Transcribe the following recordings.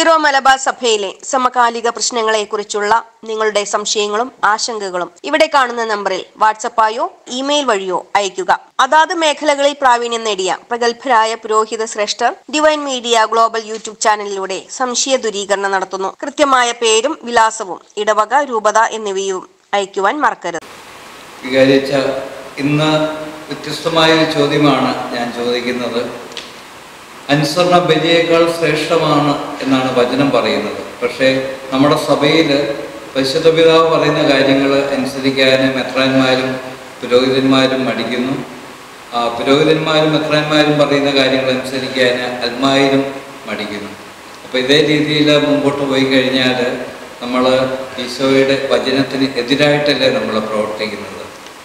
zero Malabar സഭയിലെ സമകാലിക പ്രശ്നങ്ങളെക്കുറിച്ചുള്ള നിങ്ങളുടെ സംശയങ്ങളും ആശങ്കകളും ഇവിടെ കാണുന്ന നമ്പറിൽ വാട്സപ്പായോ ഇമെയിൽ വഴിയോ അയയ്ക്കുക അതാത് മേഖലകളിൽ പ്രാവീണ്യം നേടിയ പ്രഗത്ഭരായ പുരോഹിത ശ്രേഷ്ഠർ ഡിവൈൻ മീഡിയ ഗ്ലോബൽ യൂട്യൂബ് ചാനലിലൂടെ സംശയ ദൂരീകരണം നടത്തുന്നു കൃത്യമായ പേരും വിലാസവും ഇടവക രൂപത എന്നിവയും അയക്കുവാൻ മറക്കരുത് വികാരിച്ച ഇന്ന് വ്യത്യസ്തമായ ഒരു ചോദ്യമാണ് ഞാൻ ചോദിക്കുന്നത് അനുസരണ ബലിയേക്കാൾ ശ്രേഷ്ഠമാണ് എന്നാണ് വചനം പറയുന്നത് പക്ഷേ നമ്മുടെ സഭയിൽ പരിശുദ്ധ പിതാവ് പറയുന്ന കാര്യങ്ങൾ അനുസരിക്കാൻ മെത്രാന്മാരും പുരോഹിതന്മാരും മടിക്കുന്നു ആ, പുരോഹിതന്മാരും മെത്രാന്മാരും പറയുന്ന കാര്യങ്ങൾ അനുസരിക്കാൻ അൽമാരും മടിക്കുന്നു അപ്പോൾ ഇതേ രീതിയിൽ മുമ്പോട്ട് പോയി കഴിഞ്ഞാൽ നമ്മൾ ഈശോയുടെ വചനത്തിന് എതിരായിട്ടല്ലേ നമ്മൾ പ്രവർത്തിക്കുന്നത്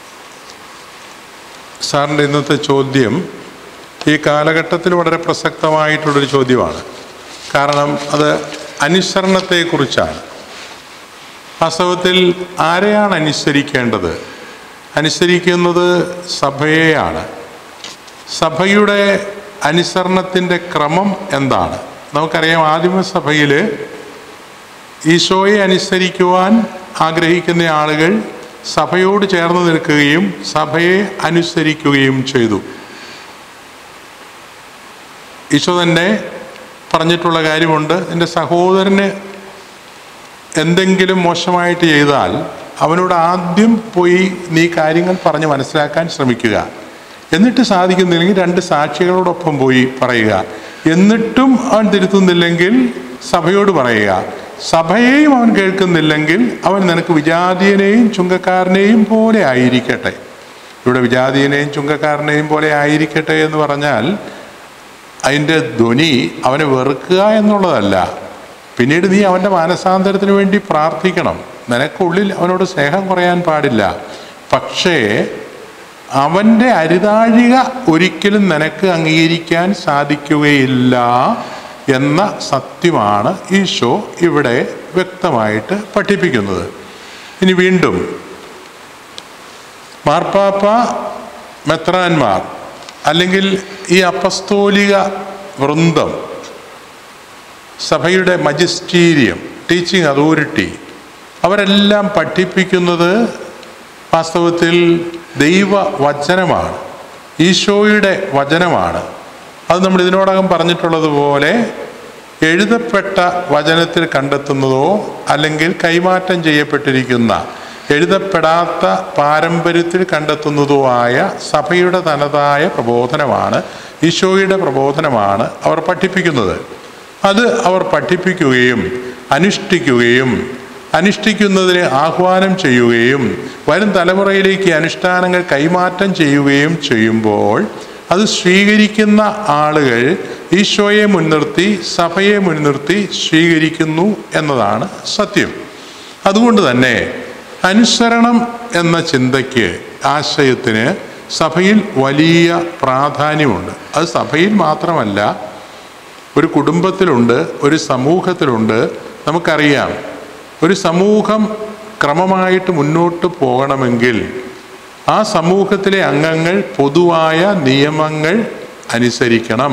സാറിൻ്റെ ഇന്നത്തെ ചോദ്യം ഈ കാലഘട്ടത്തിൽ വളരെ പ്രസക്തമായിട്ടുള്ളൊരു ചോദ്യമാണ് കാരണം അത് അനുസരണത്തെക്കുറിച്ചാണ് വാസ്തവത്തിൽ ആരെയാണ് അനുസരിക്കേണ്ടത് അനുസരിക്കുന്നത് സഭയെയാണ് സഭയുടെ അനുസരണത്തിൻ്റെ ക്രമം എന്താണ് നമുക്കറിയാം ആദിമസഭയിൽ ഈശോയെ അനുസരിക്കുവാൻ ആഗ്രഹിക്കുന്ന ആളുകൾ സഭയോട് ചേർന്ന് നിൽക്കുകയും സഭയെ അനുസരിക്കുകയും ചെയ്തു ഈശോ തന്നെ പറഞ്ഞിട്ടുള്ള കാര്യമുണ്ട് എൻ്റെ സഹോദരന് എന്തെങ്കിലും മോശമായിട്ട് ചെയ്താൽ അവനോട് ആദ്യം പോയി നീ കാര്യങ്ങൾ പറഞ്ഞ് മനസ്സിലാക്കാൻ ശ്രമിക്കുക എന്നിട്ട് സാധിക്കുന്നില്ലെങ്കിൽ രണ്ട് സാക്ഷികളോടൊപ്പം പോയി പറയുക എന്നിട്ടും അവൻ തിരുത്തുന്നില്ലെങ്കിൽ സഭയോട് പറയുക സഭയെയും അവൻ കേൾക്കുന്നില്ലെങ്കിൽ അവൻ നിനക്ക് വിജാതീയനെയും ചുങ്കക്കാരനെയും പോലെ ആയിരിക്കട്ടെ ഇവിടെ വിജാതീയനെയും ചുങ്കക്കാരനെയും പോലെ ആയിരിക്കട്ടെ എന്ന് പറഞ്ഞാൽ അതിൻ്റെ ധ്വനി അവനെ വെറുക്കുക എന്നുള്ളതല്ല പിന്നീട് നീ അവൻ്റെ മാനസാന്തരത്തിന് വേണ്ടി പ്രാർത്ഥിക്കണം നിനക്കുള്ളിൽ അവനോട് സ്നേഹം കുറയാൻ പാടില്ല പക്ഷേ അവൻ്റെ അരിതാഴിക ഒരിക്കലും നിനക്ക് അംഗീകരിക്കാൻ സാധിക്കുകയില്ല എന്ന സത്യമാണ് ഈശോ ഇവിടെ വ്യക്തമായിട്ട് പഠിപ്പിക്കുന്നത് ഇനി വീണ്ടും മാർപ്പാപ്പ മെത്രാന്മാർ അല്ലെങ്കിൽ ഈ അപ്പസ്തോലിക വൃന്ദം സഭയുടെ മജിസ്റ്റീരിയം ടീച്ചിങ് അതോറിറ്റി അവരെല്ലാം പഠിപ്പിക്കുന്നത് വാസ്തവത്തിൽ ദൈവ വചനമാണ് ഈശോയുടെ വചനമാണ് അത് നമ്മൾ ഇതിനോടകം പറഞ്ഞിട്ടുള്ളതുപോലെ എഴുതപ്പെട്ട വചനത്തിൽ കണ്ടെത്തുന്നതോ അല്ലെങ്കിൽ കൈമാറ്റം ചെയ്യപ്പെട്ടിരിക്കുന്ന എഴുതപ്പെടാത്ത പാരമ്പര്യത്തിൽ കണ്ടെത്തുന്നതോ ആയ സഭയുടെ തനതായ പ്രബോധനമാണ് ഈശോയുടെ പ്രബോധനമാണ് അവർ പഠിപ്പിക്കുന്നത് അത് അവർ പഠിപ്പിക്കുകയും അനുഷ്ഠിക്കുകയും അനുഷ്ഠിക്കുന്നതിന് ആഹ്വാനം ചെയ്യുകയും വരും തലമുറയിലേക്ക് അനുഷ്ഠാനങ്ങൾ കൈമാറ്റം ചെയ്യുകയും ചെയ്യുമ്പോൾ അത് സ്വീകരിക്കുന്ന ആളുകൾ ഈശോയെ മുൻനിർത്തി സഭയെ മുൻനിർത്തി സ്വീകരിക്കുന്നു എന്നതാണ് സത്യം അതുകൊണ്ട് തന്നെ അനുസരണം എന്ന ചിന്തയ്ക്ക് ആശയത്തിന് സഭയിൽ വലിയ പ്രാധാന്യമുണ്ട് അത് സഭയിൽ മാത്രമല്ല ഒരു കുടുംബത്തിലുണ്ട് ഒരു സമൂഹത്തിലുണ്ട് നമുക്കറിയാം ഒരു സമൂഹം ക്രമമായിട്ട് മുന്നോട്ട് പോകണമെങ്കിൽ ആ സമൂഹത്തിലെ അംഗങ്ങൾ പൊതുവായ നിയമങ്ങൾ അനുസരിക്കണം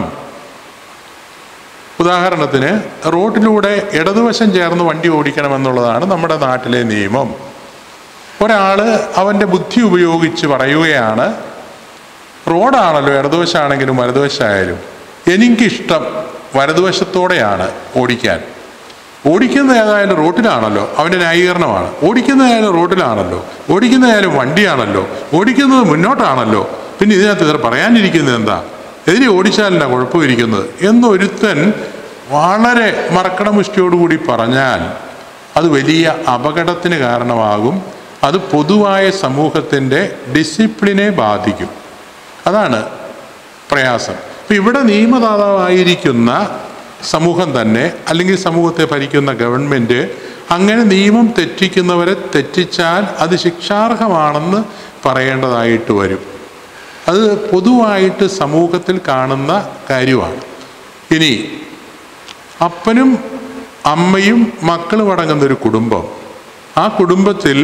ഉദാഹരണത്തിന് റോഡിലൂടെ ഇടതുവശം ചേർന്ന് വണ്ടി ഓടിക്കണമെന്നുള്ളതാണ് നമ്മുടെ നാട്ടിലെ നിയമം ഒരാൾ അവൻ്റെ ബുദ്ധി ഉപയോഗിച്ച് പറയുകയാണ് റോഡാണല്ലോ ഇടതുവശമാണെങ്കിലും വലതുവശമായാലും എനിക്കിഷ്ടം വലതുവശത്തോടെയാണ് ഓടിക്കാൻ ഓടിക്കുന്ന ഏതായാലും റോട്ടിലാണല്ലോ അവൻ്റെ ന്യായീകരണമാണ് ഓടിക്കുന്ന ഏതായാലും റോട്ടിലാണല്ലോ ഓടിക്കുന്ന ഏതായാലും വണ്ടിയാണല്ലോ ഓടിക്കുന്നത് മുന്നോട്ടാണല്ലോ പിന്നെ ഇതിനകത്ത് ഇത്ര പറയാനിരിക്കുന്നത് എന്താ എതിരെ ഓടിച്ചാലല്ല കുഴപ്പമിരിക്കുന്നത് എന്നൊരുത്തൻ വളരെ മറക്കടമുഷ്ടിയോടുകൂടി പറഞ്ഞാൽ അത് വലിയ അപകടത്തിന് കാരണമാകും അത് പൊതുവായ സമൂഹത്തിൻ്റെ ഡിസിപ്ലിനെ ബാധിക്കും അതാണ് പ്രയാസം അപ്പം ഇവിടെ നിയമദാതാവായിരിക്കുന്ന സമൂഹം തന്നെ അല്ലെങ്കിൽ സമൂഹത്തെ ഭരിക്കുന്ന ഗവൺമെൻറ് അങ്ങനെ നിയമം തെറ്റിക്കുന്നവരെ തെറ്റിച്ചാൽ അത് ശിക്ഷാർഹമാണെന്ന് പറയേണ്ടതായിട്ട് വരും അത് പൊതുവായിട്ട് സമൂഹത്തിൽ കാണുന്ന കാര്യമാണ് ഇനി അപ്പനും അമ്മയും മക്കളും അടങ്ങുന്ന ഒരു കുടുംബം ആ കുടുംബത്തിൽ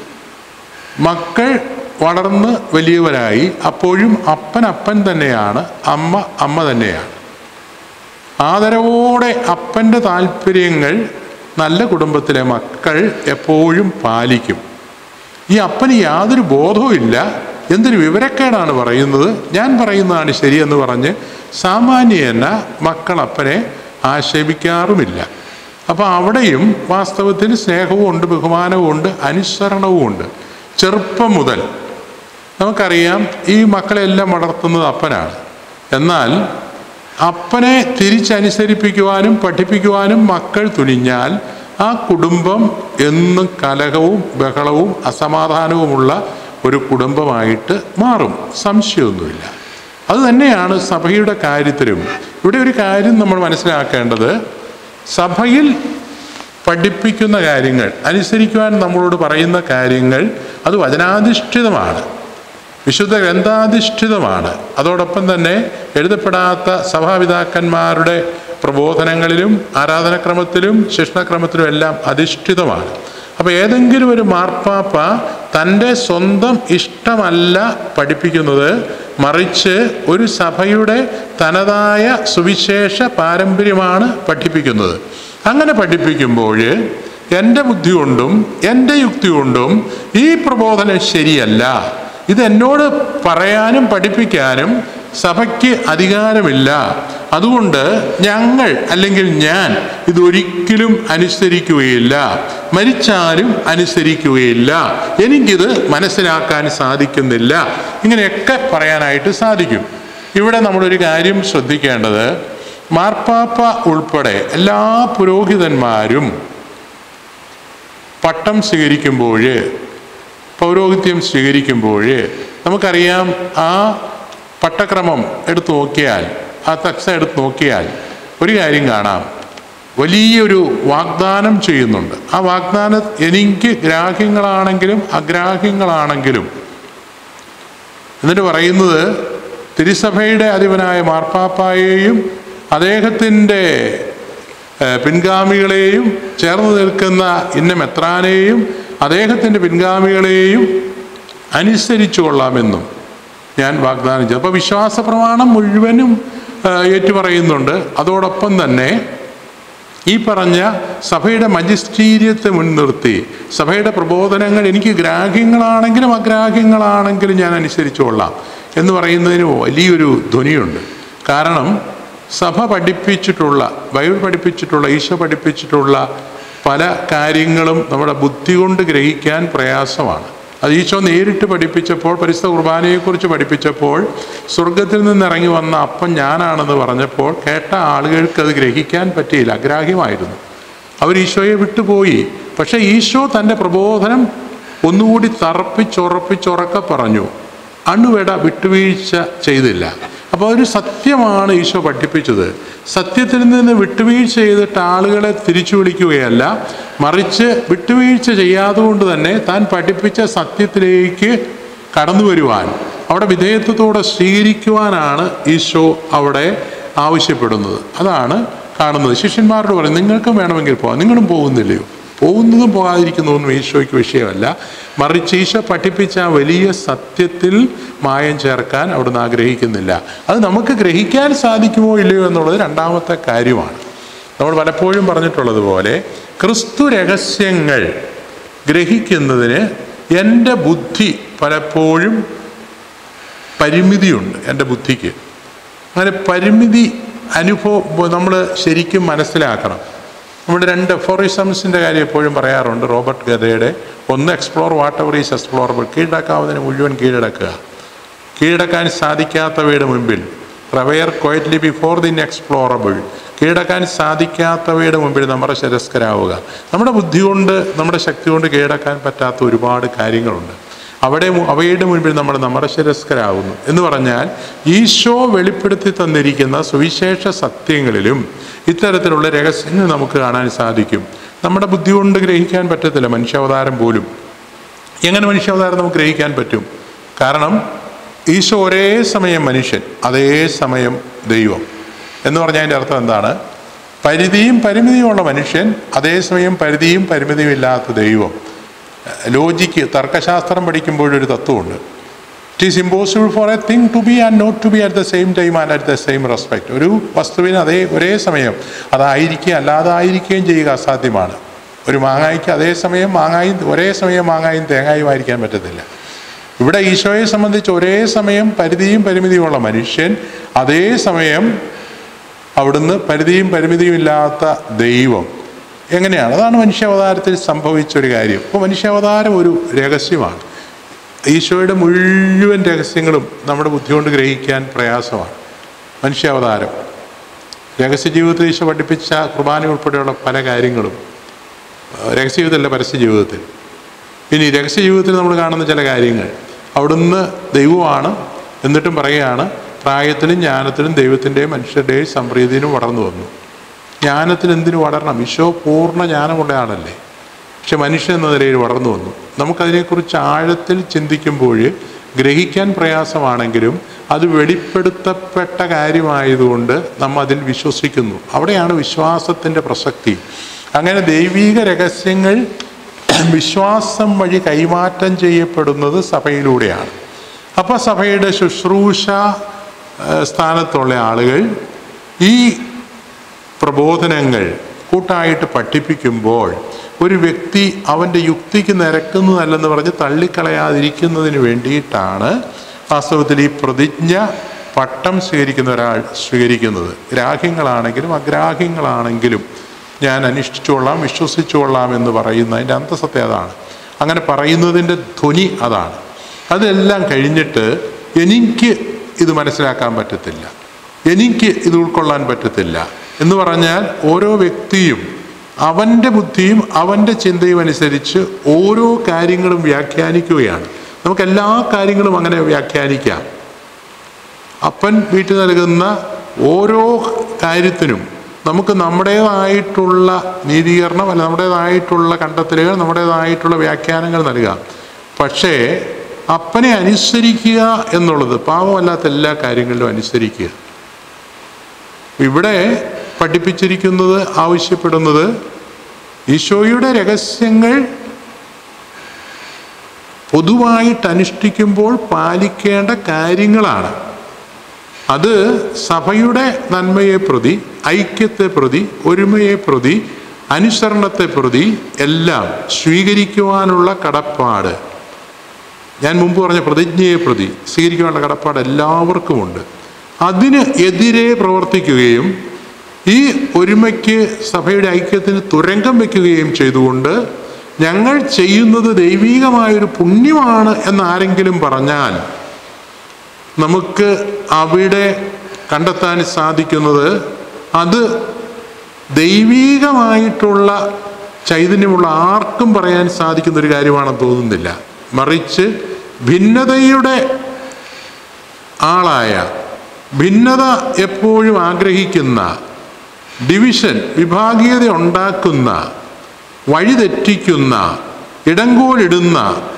മക്കൾ വളർന്ന് വലിയവരായി അപ്പോഴും അപ്പൻ അപ്പൻ തന്നെയാണ് അമ്മ അമ്മ തന്നെയാണ് ആദരവോടെ അപ്പൻ്റെ താല്പര്യങ്ങൾ നല്ല കുടുംബത്തിലെ മക്കൾ എപ്പോഴും പാലിക്കും ഈ അപ്പന് യാതൊരു ബോധവും ഇല്ല എന്തൊരു വിവരക്കേടാണ് പറയുന്നത് ഞാൻ പറയുന്നതാണ് ശരിയെന്ന് പറഞ്ഞ് സാമാന്യേന മക്കൾ അപ്പനെ ആക്ഷേപിക്കാറുമില്ല അപ്പോൾ അവിടെയും വാസ്തവത്തിൽ സ്നേഹവും ഉണ്ട് ബഹുമാനവും ഉണ്ട് അനുസരണവും ഉണ്ട് ചെറുപ്പം മുതൽ നമുക്കറിയാം ഈ മക്കളെല്ലാം വളർത്തുന്നത് അപ്പനാണ് എന്നാൽ അപ്പനെ തിരിച്ചനുസരിപ്പിക്കുവാനും പഠിപ്പിക്കുവാനും മക്കൾ തുനിഞ്ഞാൽ ആ കുടുംബം എന്നും കലഹവും ബഹളവും അസമാധാനവുമുള്ള ഒരു കുടുംബമായിട്ട് മാറും സംശയമൊന്നുമില്ല അത് തന്നെയാണ് സഭയുടെ കാര്യത്തിലും ഇവിടെ ഒരു കാര്യം നമ്മൾ മനസ്സിലാക്കേണ്ടത് സഭയിൽ പഠിപ്പിക്കുന്ന കാര്യങ്ങൾ അനുസരിക്കുവാൻ നമ്മളോട് പറയുന്ന കാര്യങ്ങൾ അത് വചനാധിഷ്ഠിതമാണ് വിശുദ്ധ ഗ്രന്ഥാധിഷ്ഠിതമാണ് അതോടൊപ്പം തന്നെ എഴുതപ്പെടാത്ത സഭാപിതാക്കന്മാരുടെ പ്രബോധനങ്ങളിലും ആരാധനക്രമത്തിലും ശിക്ഷണക്രമത്തിലും എല്ലാം അധിഷ്ഠിതമാണ് അപ്പോൾ ഏതെങ്കിലും ഒരു മാർപ്പാപ്പ തൻ്റെ സ്വന്തം ഇഷ്ടമല്ല പഠിപ്പിക്കുന്നത് മറിച്ച് ഒരു സഭയുടെ തനതായ സുവിശേഷ പാരമ്പര്യമാണ് പഠിപ്പിക്കുന്നത് അങ്ങനെ പഠിപ്പിക്കുമ്പോൾ എൻ്റെ ബുദ്ധി കൊണ്ടും എൻ്റെ യുക്തി കൊണ്ടും ഈ പ്രബോധനം ശരിയല്ല ഇത് എന്നോട് പറയാനും പഠിപ്പിക്കാനും സഭയ്ക്ക് അധികാരമില്ല അതുകൊണ്ട് ഞങ്ങൾ അല്ലെങ്കിൽ ഞാൻ ഇതൊരിക്കലും അനുസരിക്കുകയില്ല മരിച്ചാലും അനുസരിക്കുകയില്ല എനിക്കിത് മനസ്സിലാക്കാൻ സാധിക്കുന്നില്ല ഇങ്ങനെയൊക്കെ പറയാനായിട്ട് സാധിക്കും ഇവിടെ നമ്മളൊരു കാര്യം ശ്രദ്ധിക്കേണ്ടത് മാർപ്പാപ്പ ഉൾപ്പെടെ എല്ലാ പുരോഹിതന്മാരും പട്ടം സ്വീകരിക്കുമ്പോൾ പൗരോഹിത്യം സ്വീകരിക്കുമ്പോൾ നമുക്കറിയാം ആ പട്ടക്രമം എടുത്തു നോക്കിയാൽ ആ തക്സ എടുത്ത് നോക്കിയാൽ ഒരു കാര്യം കാണാം വലിയൊരു വാഗ്ദാനം ചെയ്യുന്നുണ്ട് ആ വാഗ്ദാനം എനിക്ക് ഗ്രാഹ്യങ്ങളാണെങ്കിലും അഗ്രാഹ്യങ്ങളാണെങ്കിലും എന്നിട്ട് പറയുന്നത് തിരുസഭയുടെ അധിപനായ മാർപ്പാപ്പായെയും അദ്ദേഹത്തിൻ്റെ ഏഹ്, പിൻഗാമികളെയും ചേർന്ന് നിൽക്കുന്ന ഇന്ന മെത്രാനെയും അദ്ദേഹത്തിൻ്റെ പിൻഗാമികളെയും അനുസരിച്ചു കൊള്ളാമെന്നും ഞാൻ വാഗ്ദാനം ചെയ്തു അപ്പോൾ വിശ്വാസ പ്രമാണം മുഴുവനും ഏഹ്, ഏറ്റുപറയുന്നുണ്ട് അതോടൊപ്പം തന്നെ ഈ പറഞ്ഞ സഭയുടെ മജിസ്റ്റീരിയത്തെ മുൻനിർത്തി സഭയുടെ പ്രബോധനങ്ങൾ എനിക്ക് ഗ്രാഹ്യങ്ങളാണെങ്കിലും അഗ്രാഹ്യങ്ങളാണെങ്കിലും ഞാൻ അനുസരിച്ചു കൊള്ളാം എന്ന് പറയുന്നതിന് വലിയൊരു ധ്വനിയുണ്ട് കാരണം സഭ പഠിപ്പിച്ചിട്ടുള്ള ബൈബിൾ പഠിപ്പിച്ചിട്ടുള്ള ഈശോ പഠിപ്പിച്ചിട്ടുള്ള പല കാര്യങ്ങളും നമ്മുടെ ബുദ്ധി കൊണ്ട് ഗ്രഹിക്കാൻ പ്രയാസമാണ് അത് ഈശോ നേരിട്ട് പഠിപ്പിച്ചപ്പോൾ പരിശുദ്ധ കുർബാനയെക്കുറിച്ച് പഠിപ്പിച്ചപ്പോൾ സ്വർഗത്തിൽ നിന്ന് ഇറങ്ങി വന്ന അപ്പം ഞാനാണെന്ന് പറഞ്ഞപ്പോൾ കേട്ട ആളുകൾക്ക് അത് ഗ്രഹിക്കാൻ പറ്റിയില്ല അഗ്രാഹ്യമായിരുന്നു അവർ ഈശോയെ വിട്ടുപോയി പക്ഷേ ഈശോ തൻ്റെ പ്രബോധനം ഒന്നുകൂടി തറപ്പിച്ചുറപ്പിച്ചുറക്കെ പറഞ്ഞു അണുവിട വിട്ടുവീഴ്ച ചെയ്തില്ല അപ്പോൾ ഒരു സത്യമാണ് ഈശോ പഠിപ്പിച്ചത് സത്യത്തിൽ നിന്ന് വിട്ടുവീഴ്ച ചെയ്തിട്ട് ആളുകളെ തിരിച്ചു വിളിക്കുകയല്ല മറിച്ച് വിട്ടുവീഴ്ച ചെയ്യാതെ കൊണ്ട് തന്നെ താൻ പഠിപ്പിച്ച സത്യത്തിലേക്ക് കടന്നു വരുവാൻ അവിടെ വിധേയത്വത്തോടെ സ്വീകരിക്കുവാനാണ് ഈശോ അവിടെ ആവശ്യപ്പെടുന്നത് അതാണ് കാണുന്നത് ശിഷ്യന്മാരോട് പറയും നിങ്ങൾക്കും വേണമെങ്കിൽ പോകാം നിങ്ങളും പോകുന്നില്ലയോ പോകുന്നതും പോകാതിരിക്കുന്നതൊന്നും ഈശോയ്ക്ക് വിഷയമല്ല മറിച്ച് ഈശോ പഠിപ്പിച്ച ആ വലിയ സത്യത്തിൽ മായം ചേർക്കാൻ അവിടുന്ന് ആഗ്രഹിക്കുന്നില്ല അത് നമുക്ക് ഗ്രഹിക്കാൻ സാധിക്കുമോ ഇല്ലയോ എന്നുള്ളത് രണ്ടാമത്തെ കാര്യമാണ് നമ്മൾ പലപ്പോഴും പറഞ്ഞിട്ടുള്ളതുപോലെ ക്രിസ്തു രഹസ്യങ്ങൾ ഗ്രഹിക്കുന്നതിന് എൻ്റെ ബുദ്ധി പലപ്പോഴും പരിമിതിയുണ്ട് എൻ്റെ ബുദ്ധിക്ക് അങ്ങനെ പരിമിതി അനുഭവം നമ്മൾ ശരിക്കും മനസ്സിലാക്കണം നമ്മുടെ രണ്ട് എഫോറിസംസിൻ്റെ കാര്യം എപ്പോഴും പറയാറുണ്ട് റോബർട്ട് ഗദയുടെ ഒന്ന് explore whatever is explorable കീഴടക്കാവുന്നതിന് മുഴുവൻ കീഴടക്കുക കീഴടക്കാൻ സാധിക്കാത്തവയുടെ മുമ്പിൽ prayer quietly before the explorable കീഴടക്കാൻ സാധിക്കാത്തവയുടെ മുമ്പിൽ നമ്മുടെ ശിരസ്കരാവുക നമ്മുടെ ബുദ്ധി കൊണ്ട് നമ്മുടെ ശക്തി കൊണ്ട് കീഴടക്കാൻ പറ്റാത്ത ഒരുപാട് കാര്യങ്ങളുണ്ട് അവിടെ മു- അവയുടെ മുൻപിൽ നമ്മൾ നമരശിരസ്കരാകുന്നു എന്ന് പറഞ്ഞാൽ ഈശോ വെളിപ്പെടുത്തി തന്നിരിക്കുന്ന സുവിശേഷ സത്യങ്ങളിലും ഇത്തരത്തിലുള്ള രഹസ്യങ്ങൾ നമുക്ക് കാണാൻ സാധിക്കും നമ്മുടെ ബുദ്ധി കൊണ്ട് ഗ്രഹിക്കാൻ പറ്റത്തില്ല മനുഷ്യാവതാരം പോലും എങ്ങനെ മനുഷ്യാവതാരം നമുക്ക് ഗ്രഹിക്കാൻ പറ്റും കാരണം ഈശോ ഒരേ സമയം മനുഷ്യൻ അതേ സമയം ദൈവം എന്ന് പറഞ്ഞാൽ അതിൻ്റെ അർത്ഥം എന്താണ് പരിധിയും പരിമിതിയുമുള്ള മനുഷ്യൻ അതേസമയം പരിധിയും പരിമിതിയും ഇല്ലാത്ത ദൈവം ലോജിക്ക് തർക്കശാസ്ത്രം പഠിക്കുമ്പോഴൊരു തത്വമുണ്ട് it is impossible for a thing to be and not to be at the same time and at the same respect ഒരു വസ്തുവിന് അതേ ഒരേ സമയം അതായിരിക്കുകയും അല്ലാതായിരിക്കുകയും ചെയ്യുക അസാധ്യമാണ് ഒരു മാങ്ങായ്ക്ക് അതേ സമയം മാങ്ങായും ഒരേ സമയം മാങ്ങായും തേങ്ങായും ആയിരിക്കാൻ പറ്റത്തില്ല ഇവിടെ ഈശോയെ സംബന്ധിച്ച് ഒരേ സമയം പരിധിയും പരിമിതിയുമുള്ള മനുഷ്യൻ അതേ സമയം അവിടുന്ന് പരിധിയും പരിമിതിയും ഇല്ലാത്ത ദൈവം എങ്ങനെയാണ് അതാണ് മനുഷ്യാവതാരത്തിൽ സംഭവിച്ച ഒരു കാര്യം ഇപ്പോൾ മനുഷ്യാവതാരം ഒരു രഹസ്യമാണ് ഈശോയുടെ മുഴുവൻ രഹസ്യങ്ങളും നമ്മുടെ ബുദ്ധി കൊണ്ട് ഗ്രഹിക്കാൻ പ്രയാസമാണ് മനുഷ്യാവതാരം രഹസ്യ ജീവിതത്തിൽ ഈശോ പഠിപ്പിച്ച കുർബാന ഉൾപ്പെടെയുള്ള പല കാര്യങ്ങളും ഏഹ് രഹസ്യ ജീവിതമല്ല പരസ്യ ജീവിതത്തിൽ ഇനി രഹസ്യ ജീവിതത്തിൽ നമ്മൾ കാണുന്ന ചില കാര്യങ്ങൾ അവിടുന്ന് ദൈവമാണ് എന്നിട്ടും പറയുകയാണ് പ്രായത്തിലും ജ്ഞാനത്തിലും ദൈവത്തിൻ്റെയും മനുഷ്യരുടെയും സംപ്രീതിയിലും വളർന്നു വന്നു ജ്ഞാനത്തിൽ എന്തിനു വളരണം ഈശോ പൂർണ്ണ ജ്ഞാനമുള്ള ആളല്ലേ പക്ഷെ മനുഷ്യൻ എന്ന നിലയിൽ വളർന്നു വന്നു നമുക്കതിനെക്കുറിച്ച് ആഴത്തിൽ ചിന്തിക്കുമ്പോൾ ഗ്രഹിക്കാൻ പ്രയാസമാണെങ്കിലും അത് വെളിപ്പെടുത്തപ്പെട്ട കാര്യമായതുകൊണ്ട് നമ്മൾ അതിൽ വിശ്വസിക്കുന്നു അവിടെയാണ് വിശ്വാസത്തിൻ്റെ പ്രസക്തി അങ്ങനെ ദൈവീക രഹസ്യങ്ങൾ വിശ്വാസം വഴി കൈമാറ്റം ചെയ്യപ്പെടുന്നത് സഭയിലൂടെയാണ് അപ്പോൾ സഭയുടെ ശുശ്രൂഷ ഏഹ്, സ്ഥാനത്തുള്ള ആളുകൾ ഈ പ്രബോധനങ്ങൾ കൂട്ടായിട്ട് പഠിപ്പിക്കുമ്പോൾ ഒരു വ്യക്തി അവൻ്റെ യുക്തിക്ക് നിരക്കുന്നതല്ലെന്ന് പറഞ്ഞ് തള്ളിക്കളയാതിരിക്കുന്നതിന് വേണ്ടിയിട്ടാണ് വാസ്തവത്തിൽ ഈ പ്രതിജ്ഞ പട്ടം സ്വീകരിക്കുന്ന ഒരാൾ സ്വീകരിക്കുന്നത് ഗ്രാഹ്യങ്ങളാണെങ്കിലും അഗ്രാഹ്യങ്ങളാണെങ്കിലും ഞാൻ അനുഷ്ഠിച്ചുകൊള്ളാം വിശ്വസിച്ചുകൊള്ളാം എന്ന് പറയുന്ന അതിൻ്റെ അന്തസത്യം അതാണ് അങ്ങനെ പറയുന്നതിൻ്റെ ധ്വനി അതാണ് അതെല്ലാം കഴിഞ്ഞിട്ട് എനിക്ക് ഇത് മനസ്സിലാക്കാൻ പറ്റത്തില്ല എനിക്ക് ഇത് ഉൾക്കൊള്ളാൻ പറ്റത്തില്ല എന്ന് പറഞ്ഞാൽ ഓരോ വ്യക്തിയും അവൻ്റെ ബുദ്ധിയും അവൻ്റെ ചിന്തയും അനുസരിച്ച് ഓരോ കാര്യങ്ങളും വ്യാഖ്യാനിക്കുകയാണ് നമുക്ക് എല്ലാ കാര്യങ്ങളും അങ്ങനെ വ്യാഖ്യാനിക്കാം അപ്പൻ വീട്ടിൽ നൽകുന്ന ഓരോ കാര്യത്തിനും നമുക്ക് നമ്മുടേതായിട്ടുള്ള നീതീകരണം അല്ല നമ്മുടേതായിട്ടുള്ള കണ്ടെത്തലുകൾ നമ്മുടേതായിട്ടുള്ള വ്യാഖ്യാനങ്ങൾ നൽകാം പക്ഷേ അപ്പനെ അനുസരിക്കുക എന്നുള്ളത് പാവമല്ലാത്ത എല്ലാ കാര്യങ്ങളിലും അനുസരിക്കുക ഇവിടെ പഠിപ്പിച്ചിരിക്കുന്നത് ആവശ്യപ്പെടുന്നത് ഈശോയുടെ രഹസ്യങ്ങൾ പൊതുവായിട്ട് അനുഷ്ഠിക്കുമ്പോൾ പാലിക്കേണ്ട കാര്യങ്ങളാണ് അത് സഭയുടെ നന്മയെ പ്രതി ഐക്യത്തെ പ്രതി ഒരുമയെ പ്രതി അനുസരണത്തെ പ്രതി എല്ലാം സ്വീകരിക്കുവാനുള്ള കടപ്പാട് ഞാൻ മുമ്പ് പറഞ്ഞ പ്രതിജ്ഞയെ പ്രതി സ്വീകരിക്കാനുള്ള കടപ്പാട് എല്ലാവർക്കുമുണ്ട് അതിന് എതിരെ പ്രവർത്തിക്കുകയും ഈ ഒരുമയ്ക്ക് സഭയുടെ ഐക്യത്തിന് തുരങ്കം വയ്ക്കുകയും ചെയ്തുകൊണ്ട് ഞങ്ങൾ ചെയ്യുന്നത് ദൈവീകമായൊരു പുണ്യമാണ് എന്ന് ആരെങ്കിലും പറഞ്ഞാൽ നമുക്ക് അവിടെ കണ്ടെത്താൻ സാധിക്കുന്നത് അത് ദൈവീകമായിട്ടുള്ള ചൈതന്യമുള്ള ആർക്കും പറയാൻ സാധിക്കുന്ന ഒരു കാര്യമാണെന്ന് തോന്നുന്നില്ല മറിച്ച് ഭിന്നതയുടെ ആളായ ഭിന്നത എപ്പോഴും ആഗ്രഹിക്കുന്ന ഡിവിഷൻ വിഭാഗീയത ഉണ്ടാക്കുന്ന വഴിതെറ്റിക്കുന്ന ഇടങ്കോലിടുന്ന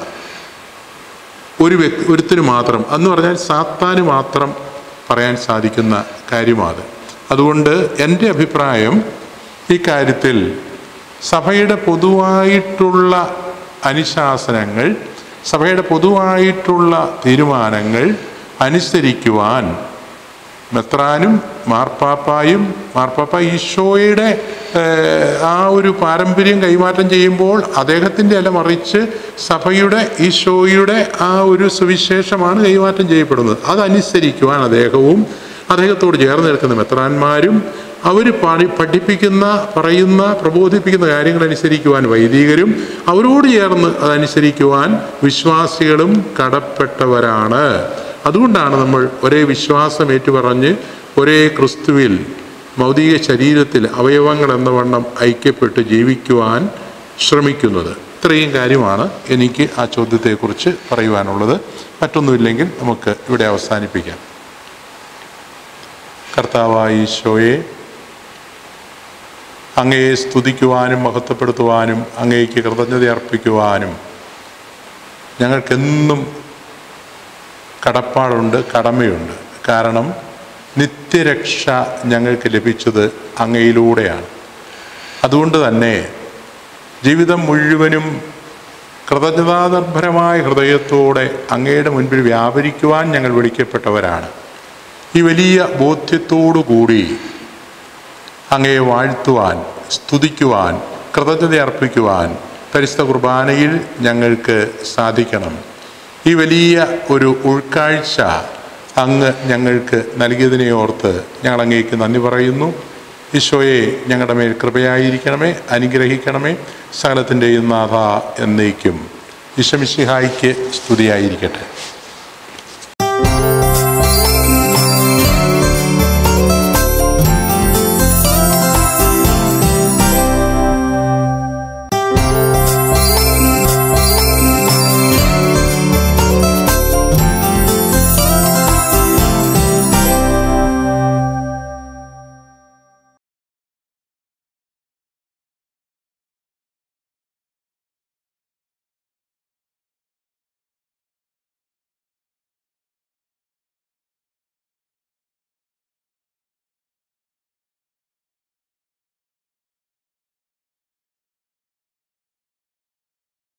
ഒരു വ്യക്തി ഒരുത്തിന് മാത്രം എന്ന് പറഞ്ഞാൽ സാത്താന് മാത്രം പറയാൻ സാധിക്കുന്ന കാര്യമാണ് അതുകൊണ്ട് എൻ്റെ അഭിപ്രായം ഈ കാര്യത്തിൽ സഭയുടെ പൊതുവായിട്ടുള്ള അനുശാസനങ്ങൾ സഭയുടെ പൊതുവായിട്ടുള്ള തീരുമാനങ്ങൾ അനുസരിക്കുവാൻ മെത്രാനും മാർപ്പാപ്പായും മാർപ്പാപ്പ ഈശോയുടെ ഏഹ്, ആ ഒരു പാരമ്പര്യം കൈമാറ്റം ചെയ്യുമ്പോൾ അദ്ദേഹത്തിൻ്റെ അല്ല മറിച്ച് സഭയുടെ ഈശോയുടെ ആ ഒരു സുവിശേഷമാണ് കൈമാറ്റം ചെയ്യപ്പെടുന്നത് അതനുസരിക്കുവാൻ അദ്ദേഹവും അദ്ദേഹത്തോട് ചേർന്ന് നിൽക്കുന്ന മെത്രാന്മാരും അവർ പാടി പഠിപ്പിക്കുന്ന പറയുന്ന പ്രബോധിപ്പിക്കുന്ന കാര്യങ്ങൾ അനുസരിക്കുവാൻ വൈദികരും അവരോട് ചേർന്ന് അതനുസരിക്കുവാൻ വിശ്വാസികളും കടപ്പെട്ടവരാണ് അതുകൊണ്ടാണ് നമ്മൾ ഒരേ വിശ്വാസം ഏറ്റുപറഞ്ഞ് ഒരേ ക്രിസ്തുവിൽ ഭൗതിക ശരീരത്തിൽ അവയവങ്ങൾ എന്ന വണ്ണം ഐക്യപ്പെട്ട് ജീവിക്കുവാൻ ശ്രമിക്കുന്നത് ഇത്രയും കാര്യമാണ് എനിക്ക് ആ ചോദ്യത്തെക്കുറിച്ച് പറയുവാനുള്ളത് മറ്റൊന്നുമില്ലെങ്കിൽ നമുക്ക് ഇവിടെ അവസാനിപ്പിക്കാം കർത്താവായ ഈശോയെ അങ്ങയെ സ്തുതിക്കുവാനും മഹത്വപ്പെടുത്തുവാനും അങ്ങേക്ക് കൃതജ്ഞത അർപ്പിക്കുവാനും ഞങ്ങൾക്കെന്നും കടപ്പാടുണ്ട് കടമയുണ്ട് കാരണം നിത്യരക്ഷ ഞങ്ങൾക്ക് ലഭിച്ചത് അങ്ങയിലൂടെയാണ് അതുകൊണ്ട് തന്നെ ജീവിതം മുഴുവനും കൃതജ്ഞതാനിർഭരമായ ഹൃദയത്തോടെ അങ്ങയുടെ മുൻപിൽ വ്യാപരിക്കുവാൻ ഞങ്ങൾ വിളിക്കപ്പെട്ടവരാണ് ഈ വലിയ ബോധ്യത്തോടുകൂടി അങ്ങയെ വാഴ്ത്തുവാൻ സ്തുതിക്കുവാൻ കൃതജ്ഞത അർപ്പിക്കുവാൻ പരിശുദ്ധ കുർബാനയിൽ ഞങ്ങൾക്ക് സാധിക്കണം ഈ വലിയ ഒരു ഉൾക്കാഴ്ച അങ്ങ് ഞങ്ങൾക്ക് നൽകിയതിനെ ഓർത്ത് ഞങ്ങൾ അങ്ങേക്ക് നന്ദി പറയുന്നു ഈശോയെ ഞങ്ങളുടെ മേൽ കൃപയായിരിക്കണമേ അനുഗ്രഹിക്കണമേ സകലത്തിൻ്റെയും നാഥ എന്നേക്കും ഈശമിശിഹായിക്ക് സ്തുതിയായിരിക്കട്ടെ